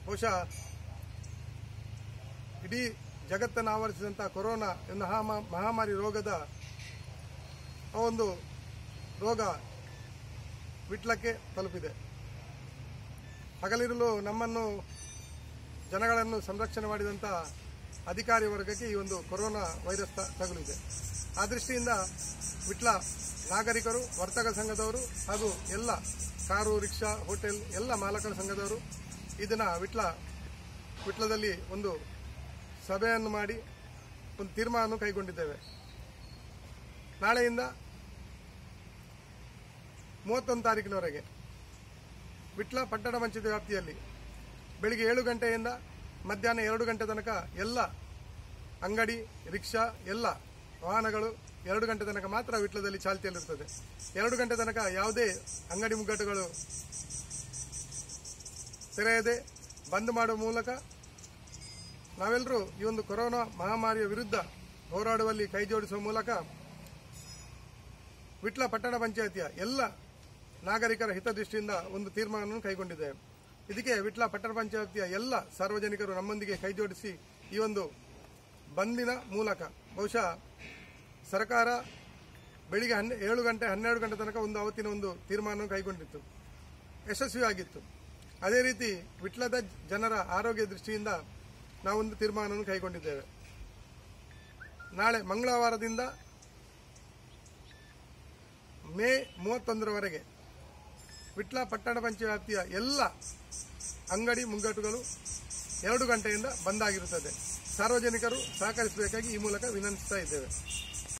ಬಹುಶಃ ಇಡೀ ಜಗತ್ತನ್ನು ಆವರಿಸಿದಂಥ ಕೊರೋನಾ ಎನ್ನುವ ಮಹಾ- ಮಹಾಮಾರಿ ರೋಗದ ಆ ಒಂದು ರೋಗ ವಿಟ್ಲಕ್ಕೆ ತಲುಪಿದೆ ಹಗಲಿರುಳು ನಮ್ಮನ್ನು ಜನಗಳನ್ನು ಸಂರಕ್ಷಣೆ ಮಾಡಿದಂಥ ಅಧಿಕಾರಿ ವರ್ಗಕ್ಕೆ ಈ ಒಂದು ಕೊರೋನಾ ವೈರಸ್ ತ- ತಗುಲಿದೆ ಆ ದೃಷ್ಟಿಯಿಂದ ವಿಟ್ಲ ನಾಗರಿಕರು ವರ್ತಕ ಸಂಘದವರು ಹಾಗೂ ಎಲ್ಲ ಕಾರು ರಿಕ್ಷಾ ಹೋಟೆಲ್ ಎಲ್ಲ ಮಾಲಕರ ಸಂಘದವರು ಇದನ್ನು ವಿಟ್ಲ ವಿಟ್ಲದಲ್ಲಿ ಒಂದು ಸಭೆಯನ್ನು ಮಾಡಿ ಒಂದು ತೀರ್ಮಾನವನ್ನು ಕೈಗೊಂಡಿದ್ದೇವೆ ನಾಳೆಯಿಂದ ಮೂವತ್ತೊಂದು ತಾರೀಕಿನವರೆಗೆ ವಿಟ್ಲ ಪಟ್ಟಣ ಪಂಚಾಯತ್ ವ್ಯಾಪ್ತಿಯಲ್ಲಿ ಬೆಳಿಗ್ಗೆ ಏಳು ಗಂಟೆಯಿಂದ ಮಧ್ಯಾಹ್ನ ಎರಡು ಗಂಟೆ ತನಕ ಎಲ್ಲ ಅಂಗಡಿ ರಿಕ್ಷಾ ಎಲ್ಲ ವಾಹನಗಳು ಎರಡು ಗಂಟೆ ತನಕ ಮಾತ್ರ ವಿಟ್ಲದಲ್ಲಿ ಚಾಲ್ತಿಯಲ್ಲಿರುತ್ತದೆ ಎರಡು ಗಂಟೆ ತನಕ ಯಾವುದೇ ಅಂಗಡಿ ಮುಗ್ಗಟ್ಟುಗಳು ತೆರೆಯದೆ ಬಂದ್ ಮಾಡುವ ಮೂಲಕ ನಾವೆಲ್ಲರೂ ಈ ಒಂದು ಕೊರೋನಾ ಮಹಾಮಾರಿಯ ವಿರುದ್ಧ ಹೋರಾಡುವಲ್ಲಿ ಕೈ ಜೋಡಿಸುವ ಮೂಲಕ ವಿಟ್ಲ ಪಟ್ಟಣ ಪಂಚಾಯತಿಯ ಎಲ್ಲ ನಾಗರಿಕರ ಹಿತದೃಷ್ಟಿಯಿಂದ ಒಂದು ತೀರ್ಮಾನವನ್ನು ಕೈಗೊಂಡಿದ್ದೇವೆ ಇದಕ್ಕೆ ವಿಟ್ಲ ಪಟ್ಟಣ ಪಂಚಾಯತಿಯ ಎಲ್ಲ ಸಾರ್ವಜನಿಕರು ನಮ್ಮೊಂದಿಗೆ ಕೈ ಜೋಡಿಸಿ ಈ ಒಂದು ಬಂದಿನ ಮೂಲಕ ಬಹುಶಃ ಸರ್ಕಾರ ಬೆಳಿಗ್ಗೆ ಹನ್ನೆ ಏಳು ಗಂಟೆ ಹನ್ನೆರಡು ಗಂಟೆ ತನಕ ಒಂದು ಅವತ್ತಿನ ಒಂದು ತೀರ್ಮಾನವನ್ನು ಕೈಗೊಂಡಿತ್ತು ಯಶಸ್ವಿಯಾಗಿತ್ತು ಅದೇ ರೀತಿ ವಿಟ್ಲದ ಜನರ ಆರೋಗ್ಯ ದೃಷ್ಟಿಯಿಂದ ನಾವೊಂದು ತೀರ್ಮಾನವನ್ನು ಕೈಗೊಂಡಿದ್ದೇವೆ ನಾಳೆ ಮಂಗಳವಾರದಿಂದ ಮೇ ಮೂವತ್ತೊಂದರವರೆಗೆ ವಿಟ್ಲ ಪಟ್ಟಣ ಪಂಚಾಯತ್ ವ್ಯಾಪ್ತಿಯ ಎಲ್ಲ ಅಂಗಡಿ ಮುಂಗಟ್ಟುಗಳು ಎರಡು ಗಂಟೆಯಿಂದ ಬಂದಾಗಿರುತ್ತದೆ ಸಾರ್ವಜನಿಕರು ಸಹಕರಿಸಬೇಕಾಗಿ ಈ ಮೂಲಕ ವಿನಂತಿಸ್ತಾ ಇದ್ದೇವೆ